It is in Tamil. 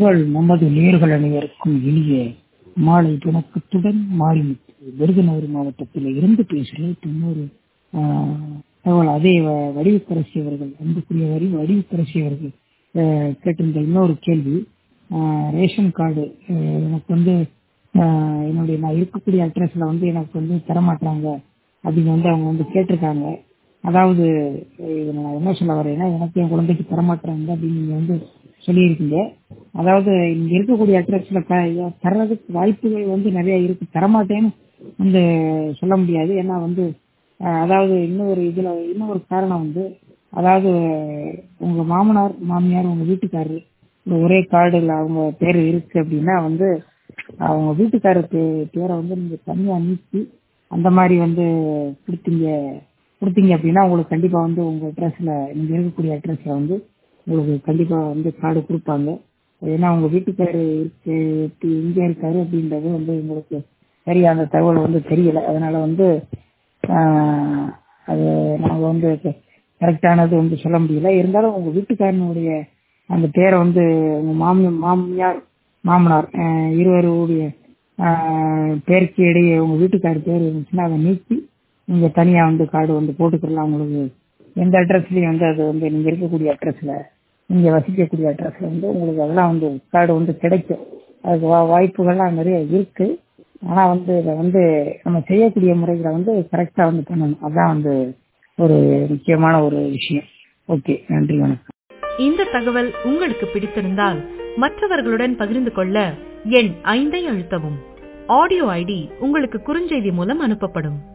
குரல் நமது நேர்கள் அனைவருக்கும் இனிய மாலை வணக்கத்துடன் மாரிமுத்து விருதுநகர் மாவட்டத்தில் இருந்து பேசுகிறேன் இன்னொரு தகவல் அதே வ- வடிவுக்கரசி அவர்கள் அன்புக்குரிய வரி வடிவுக்கரசி அவர்கள் ஆஹ், கேட்டிருந்த இன்னொரு கேள்வி ஆஹ், ரேஷன் கார்டு ஆஹ், எனக்கு வந்து ஆஹ், என்னுடைய நான் இருக்கக்கூடிய அட்ரஸ்ல வந்து எனக்கு வந்து தரமாட்டாங்க அப்படின்னு வந்து அவங்க வந்து கேட்டிருக்காங்க அதாவது இது நான் என்ன சொல்ல வரேன்னா எனக்கு என் குழந்தைக்கு தரமாட்டாங்க அப்படின்னு நீங்க வந்து சொல்லியிருக்கீங்க அதாவது இங்க இருக்கக்கூடிய அட்ரஸ்ல தர்றதுக்கு வாய்ப்புகள் வந்து நிறைய இருக்கு தரமாட்டேன்னு வந்து சொல்ல முடியாது ஏன்னா வந்து அஹ், அதாவது இன்னொரு இதுல இன்னொரு காரணம் வந்து அதாவது உங்க மாமனார் மாமியார் உங்க வீட்டுக்காரரு இந்த ஒரே கார்டுல அவங்க பேர் இருக்கு அப்படின்னா வந்து அவங்க வீட்டுக்காரருக்கு பேரை வந்து நீங்க தனியா நீக்கி அந்த மாதிரி வந்து கொடுத்தீங்க கொடுத்தீங்க அப்படின்னா உங்களுக்கு கண்டிப்பா வந்து உங்க அட்ரஸ்ல நீங்க இருக்கக்கூடிய அட்ரஸ்ல வந்து உங்களுக்கு கண்டிப்பா வந்து கார்டு கொடுப்பாங்க ஏன்னா உங்க வீட்டுக்காரரு இருக்கு இப்படி இங்க இருக்காரு அப்படின்றது வந்து உங்களுக்கு சரியா அந்த தகவல் வந்து தெரியல அதனால வந்து ஆஹ், அது நாங்க வந்து கரெக்டானது வந்து சொல்ல முடியல இருந்தாலும் உங்க வீட்டுக்காரனுடைய அந்த பேரை வந்து உங்க மாமி மாமியார் மாமனார் ஆஹ், இருவருடைய ஆஹ், பேருக்கு இடையே உங்க வீட்டுக்காரர் பேர் இருந்துச்சுன்னா அதை நீக்கி நீங்க தனியா வந்து கார்டு வந்து போட்டுக்கலாம் உங்களுக்கு எந்த அட்ரஸ்லயும் வந்து அது வந்து நீங்க இருக்கக்கூடிய அட்ரஸ்ல நீங்க வசிக்கக்கூடிய அட்ரஸ்ல வந்து உங்களுக்கு அதெல்லாம் வந்து கார்டு வந்து கிடைக்கும் அதுக்கு வா- வாய்ப்புகள்லாம் நிறைய இருக்கு ஆனா வந்து இதை வந்து நம்ம செய்யக்கூடிய முறைகளை வந்து கரெக்டா வந்து பண்ணணும் அதான் வந்து ஒரு முக்கியமான ஒரு விஷயம் ஓகே நன்றி வணக்கம் இந்த தகவல் உங்களுக்கு பிடித்திருந்தால் மற்றவர்களுடன் பகிர்ந்து கொள்ள எண் ஐந்தை அழுத்தவும் ஆடியோ ஐடி உங்களுக்கு குறுஞ்செய்தி மூலம் அனுப்பப்படும்